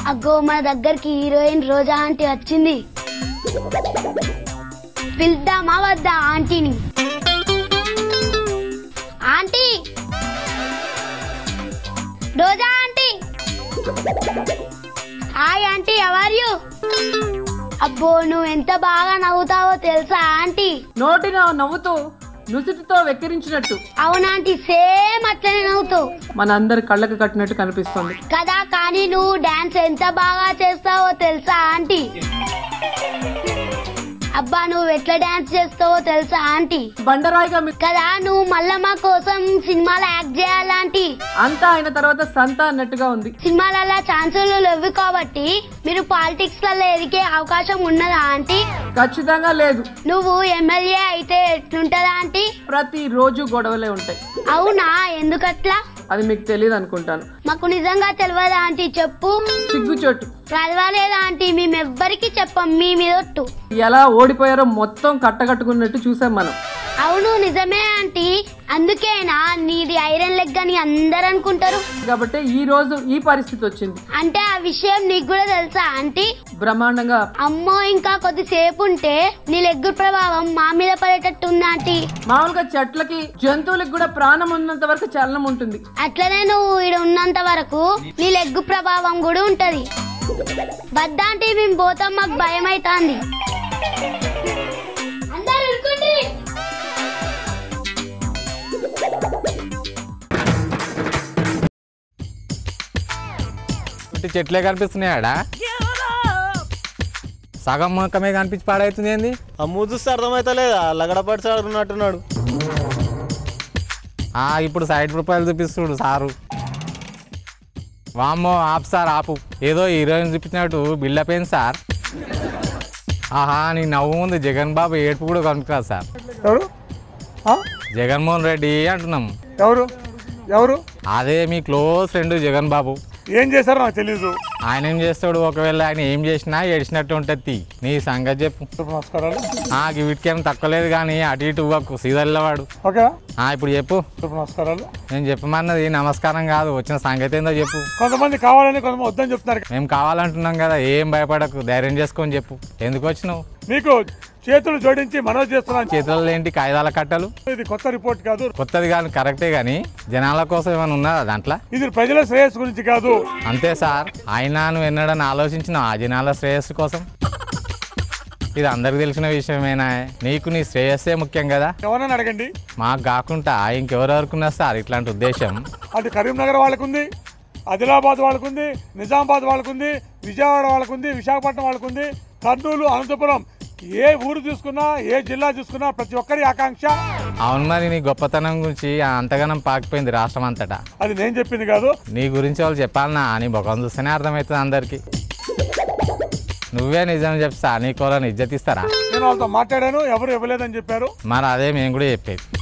అగ్గో మన దగ్గరికి హీరోయిన్ రోజా ఆంటీ వచ్చింది పిలుద్దామా వద్దా ఆంటీని aunty Roja aunty hi aunty ఎవర్ యూ అబ్బో నువ్వు ఎంత బాగా నవ్వుతావో తెలుసా ఆంటీ నోటిన నవ్వుతూ నుసిటితో వెక్కిరించినట్టు అవునాంటీ సేమ్ అట్లనే నవ్వుతావు మనందరి కళ్ళకు కట్టినట్టు కనిపిస్తుంది కదా కానీ నువ్వు డాన్స్ ఎంత బాగా చేస్తావో తెలుసా ఆంటీ అబ్బా నువ్వు ఎట్లా డాన్స్ చేస్తావో తెలుసా ఆంటీ బండరాయిగా మీ- కదా నువ్వు మళ్ళా మా కోసం సినిమాలో యాక్ట్ చేయాలంటీ అంతా అయిన తర్వాత సంత అన్నట్టుగా ఉంది సినిమాలలో ఛాన్సులు లేవు కాబట్టి మీరు పాలిటిక్స్ లలో ఎదిగే అవకాశం ఉన్నదా ఆంటీ ఖచ్చితంగా లేదు నువ్వు ఎమ్మెల్యే అయితే ఎట్లుంటదా ఆంటీ ప్రతి రోజు గొడవలే ఉంటాయి అవునా ఎందుకట్లా అది మీకు తెలియదు అనుకుంటాను మాకు నిజంగా తెలియదా ఆంటీ చెప్పు సిగ్గుచోటు పర్వాలేదా ఆంటీ మేము ఎవ్వరికి చెప్పం మీ మీదొట్టు ఎలా ఓడిపోయారో మొత్తం కట్టకట్టుకున్నట్టు చూసాం మనం అవును నిజమే ఆంటీ అందుకేనా నీది ఐరన్ లెగ్ అని అందరు అనుకుంటారు కాబట్టి ఈ రోజు ఈ పరిస్థితి వచ్చింది అంటే ఆ విషయం నీకు కూడా తెలుసా ఆంటీ బ్రహ్మాండంగా అమ్మో ఇంకా కొద్దిసేపు ఉంటే నీ లెగ్గు ప్రభావం మా మీద పడేటట్టు ఉంది ఆంటీ మామూలుగా చెట్లకి జంతువులకి కూడా ప్రాణం ఉన్నంత వరకు చలనం ఉంటుంది అట్లనే నువ్వు ఈడ ఉన్నంత వరకు నీ లెగ్గు ప్రభావం కూడా ఉంటది బద్దాంటి మేము పోతాం మాకు భయం అవుతుంది అందరూ ఉరుకుండ్రి. చుట్టూ చెట్లే కనిపిస్తున్నాయాడా సగం ముఖమే కనిపించి పాడవుతుంది ఏంది ఆ మూడు చూస్తే అర్థమైతలేదా లగడపడి సార్ ఉన్నట్టున్నాడు ఆ, ఇప్పుడు సైడ్ రూపాయలు చూపిస్తుడు సారు వామ్మో ఆపు సార్ ఆపు ఏదో హీరోయిన్ చూపించినట్టు బిల్డప్ అయింది సార్ ఆహా నీ నవ్వు ముందు జగన్ బాబు ఏడుపు కూడా కనుక్కోదు సార్ ఎవరు ఆ? జగన్మోహన్ రెడ్డి అంటున్నాం ఎవరు ఎవరు అదే మీ క్లోజ్ ఫ్రెండ్ జగన్ బాబు ఏం చేశారో నాకు తెలీదు ఆయన ఏం చేస్తాడు ఒకవేళ ఆయన ఏం చేసినా ఏడిచినట్టు ఉంటుంది నీ సంగతి చెప్పు నమస్కారాలు ఆ వీటికేం తక్కువ లేదు కానీ అటు ఇటు ఇవ్వకు సీదల్లవాడు ఓకే ఆ ఇప్పుడు చెప్పు నమస్కారాలు నేను చెప్పమన్నది నమస్కారం కాదు వచ్చిన సంగతి ఏందో చెప్పు కొంతమంది కావాలని కొంతమంది వద్దని చెప్తున్నారు మేము కావాలంటున్నాం కదా ఏం భయపడకు ధైర్యం చేసుకొని చెప్పు ఎందుకు వచ్చినావు మీకు చేతులు జోడించి మనవి చేస్తున్నాను చేతులలో ఏంటి కాగితాల కట్టలు ఇది కొత్త రిపోర్ట్ కాదు కొత్తది కానీ కరెక్టే కానీ జనాల కోసం ఏమైనా ఉన్నదా దాంట్లో ఇది ప్రజల శ్రేయస్సు గురించి కాదు అంతే సార్ ఆయన నువ్వు ఎన్నడని ఆలోచించిన ఆ జనాల శ్రేయస్సు కోసం ఇది అందరికి తెలిసిన విషయమేనా నీకు నీ శ్రేయస్సే ముఖ్యం కదా ఎవరైనా అడగండి మాకు కాకుండా ఇంకెవరెవరుకున్నా సార్ ఇట్లాంటి ఉద్దేశం అది కరీంనగర్ వాళ్ళకుంది ఆదిలాబాద్ వాళ్ళకుంది నిజామాబాద్ వాళ్ళకుంది విజయవాడ వాళ్ళకుంది విశాఖపట్నం వాళ్ళకుంది కర్నూలు అనంతపురం ఏ ఊరు చూసుకున్నా ఏ జిల్లా చూసుకున్నా ప్రతి ఒక్కరి ఆకాంక్ష అవును మరి నీ గొప్పతనం గురించి అంతగానం పాకిపోయింది రాష్ట్రం అంతటా అది నేను చెప్పింది కాదు నీ గురించి వాళ్ళు చెప్పాలనా నీ ముఖం చూస్తేనే అర్థమవుతుంది అందరికి నువ్వే నిజం చెప్తా నీ కోలని ఇజ్జత్ ఇస్తారా నేను వాళ్ళతో మాట్లాడాను ఎవరు ఇవ్వలేదని చెప్పారు మరి అదే మేము కూడా చెప్పేది